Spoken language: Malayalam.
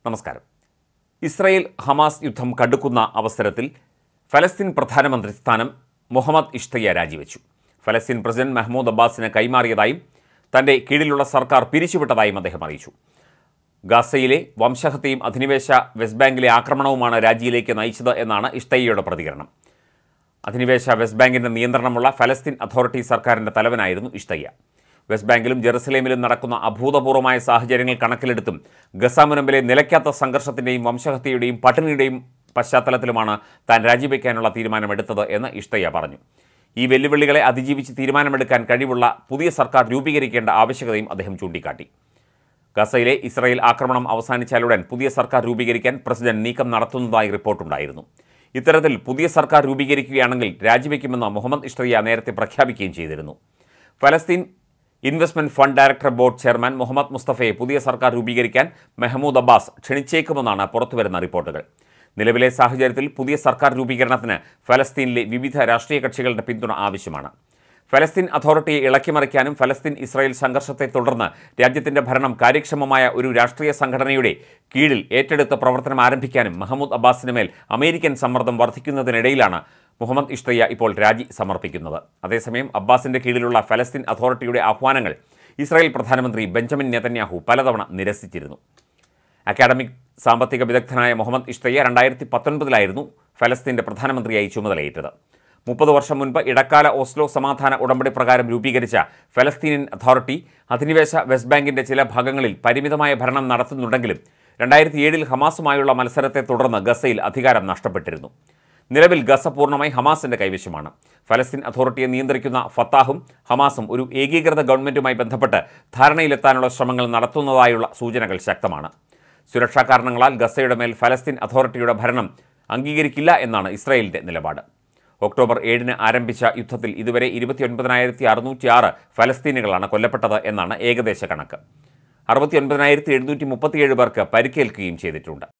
നമസ്കാരം ഇസ്രായേൽ ഹമാസ് യുദ്ധം കടുക്കുന്ന അവസരത്തിൽ ഫലസ്തീൻ പ്രധാനമന്ത്രി സ്ഥാനം മുഹമ്മദ് ഇഷ്തയ്യ രാജിവെച്ചു ഫലസ്തീൻ പ്രസിഡന്റ് മെഹ്മൂദ് അബ്ബാസിന് കൈമാറിയതായും തൻ്റെ കീഴിലുള്ള സർക്കാർ പിരിച്ചുവിട്ടതായും അദ്ദേഹം അറിയിച്ചു ഗാസയിലെ വംശഹത്യയും അധിനിവേശ വെസ്റ്റ് ബാങ്കിലെ ആക്രമണവുമാണ് രാജിയിലേക്ക് നയിച്ചത് എന്നാണ് ഇഷ്തയ്യയുടെ പ്രതികരണം അധിനിവേശ വെസ്റ്റ് ബാങ്കിന്റെ നിയന്ത്രണമുള്ള ഫലസ്തീൻ അതോറിറ്റി സർക്കാരിന്റെ തലവനായിരുന്നു ഇഷ്തയ്യ വെസ്റ്റ് ബാങ്കിലും ജെറുസലേമിലും നടക്കുന്ന അഭൂതപൂർവമായ സാഹചര്യങ്ങൾ കണക്കിലെടുത്തും ഗസ മുനമ്പിലെ നിലയ്ക്കാത്ത സംഘർഷത്തിന്റെയും വംശഹത്യയുടെയും പട്ടിണിയുടെയും പശ്ചാത്തലത്തിലുമാണ് താൻ രാജിവെക്കാനുള്ള തീരുമാനമെടുത്തത് എന്ന് ഇഷ്തയ്യ പറഞ്ഞു ഈ വെല്ലുവിളികളെ അതിജീവിച്ച് തീരുമാനമെടുക്കാൻ കഴിവുള്ള പുതിയ സർക്കാർ രൂപീകരിക്കേണ്ട ആവശ്യകതയും അദ്ദേഹം ചൂണ്ടിക്കാട്ടി ഗസയിലെ ഇസ്രായേൽ ആക്രമണം അവസാനിച്ചാലുടൻ പുതിയ സർക്കാർ രൂപീകരിക്കാൻ പ്രസിഡന്റ് നീക്കം നടത്തുന്നതായി റിപ്പോർട്ടുണ്ടായിരുന്നു ഇത്തരത്തിൽ പുതിയ സർക്കാർ രൂപീകരിക്കുകയാണെങ്കിൽ രാജിവെക്കുമെന്ന് മുഹമ്മദ് ഇഷ്തയ്യ നേരത്തെ പ്രഖ്യാപിക്കുകയും ചെയ്തിരുന്നു ഫലസ്തീൻ investment fund director board chairman മുഹമ്മദ് മുസ്തഫയെ പുതിയ സർക്കാർ രൂപീകരിക്കാൻ മെഹമ്മൂദ് അബ്ബാസ് ക്ഷണിച്ചേക്കുമെന്നാണ് പുറത്തുവരുന്ന റിപ്പോർട്ടുകൾ നിലവിലെ സാഹചര്യത്തിൽ പുതിയ സർക്കാർ രൂപീകരണത്തിന് ഫലസ്തീനിലെ വിവിധ രാഷ്ട്രീയ കക്ഷികളുടെ പിന്തുണ ആവശ്യമാണ് ഫലസ്തീൻ അതോറിറ്റിയെ ഇളക്കിമറിക്കാനും ഫലസ്തീൻ ഇസ്രായേൽ സംഘർഷത്തെ തുടർന്ന് രാജ്യത്തിന്റെ ഭരണം കാര്യക്ഷമമായ ഒരു രാഷ്ട്രീയ സംഘടനയുടെ കീഴിൽ ഏറ്റെടുത്ത് പ്രവർത്തനം ആരംഭിക്കാനും മഹമ്മൂദ് അബ്ബാസിന് മേൽ അമേരിക്കൻ സമ്മർദ്ദം വർദ്ധിക്കുന്നതിനിടയിലാണ് മുഹമ്മദ് ഇഷ്തയ്യ ഇപ്പോൾ രാജി സമർപ്പിക്കുന്നത് അതേസമയം അബ്ബാസിന്റെ കീഴിലുള്ള ഫലസ്തീൻ അതോറിറ്റിയുടെ ആഹ്വാനങ്ങൾ ഇസ്രായേൽ പ്രധാനമന്ത്രി ബെഞ്ചമിൻ നെതന്യാഹു പലതവണ നിരസിച്ചിരുന്നു അക്കാഡമിക് സാമ്പത്തിക വിദഗ്ധനായ മുഹമ്മദ് ഇഷ്തയ്യ രണ്ടായിരത്തി പത്തൊൻപതിലായിരുന്നു ഫലസ്തീൻ്റെ പ്രധാനമന്ത്രിയായി ചുമതലയേറ്റത് മുപ്പത് വർഷം മുൻപ് ഇടക്കാല ഓസ്ലോ സമാധാന ഉടമ്പടി പ്രകാരം രൂപീകരിച്ച ഫലസ്തീനിയൻ അതോറിറ്റി അധിനിവേശ വെസ്റ്റ് ബാങ്കിന്റെ ചില ഭാഗങ്ങളിൽ പരിമിതമായ ഭരണം നടത്തുന്നുണ്ടെങ്കിലും രണ്ടായിരത്തി ഏഴിൽ ഹമാസുമായുള്ള മത്സരത്തെ തുടർന്ന് ഗസയിൽ അധികാരം നഷ്ടപ്പെട്ടിരുന്നു നിലവിൽ ഗസ പൂർണ്ണമായി ഹമാസിന്റെ കൈവശമാണ് ഫലസ്തീൻ അതോറിറ്റിയെ നിയന്ത്രിക്കുന്ന ഫത്താഹും ഹമാസും ഒരു ഏകീകൃത ഗവൺമെന്റുമായി ബന്ധപ്പെട്ട് ധാരണയിലെത്താനുള്ള ശ്രമങ്ങൾ നടത്തുന്നതായുള്ള സൂചനകൾ ശക്തമാണ് സുരക്ഷാ കാരണങ്ങളാൽ ഗസയുടെ മേൽ ഫലസ്തീൻ അതോറിറ്റിയുടെ ഭരണം അംഗീകരിക്കില്ല എന്നാണ് ഇസ്രായേലിന്റെ നിലപാട് ഒക്ടോബർ ഏഴിന് ആരംഭിച്ച യുദ്ധത്തിൽ ഇതുവരെ ഇരുപത്തിയൊൻപതിനായിരത്തി അറുന്നൂറ്റി ആറ് ഫലസ്തീനികളാണ് കൊല്ലപ്പെട്ടത് എന്നാണ് ഏകദേശ കണക്ക് അറുപത്തിയൊൻപതിനായിരത്തി എഴുന്നൂറ്റി മുപ്പത്തിയേഴ് പേർക്ക് പരിക്കേൽക്കുകയും ചെയ്തിട്ടുണ്ട്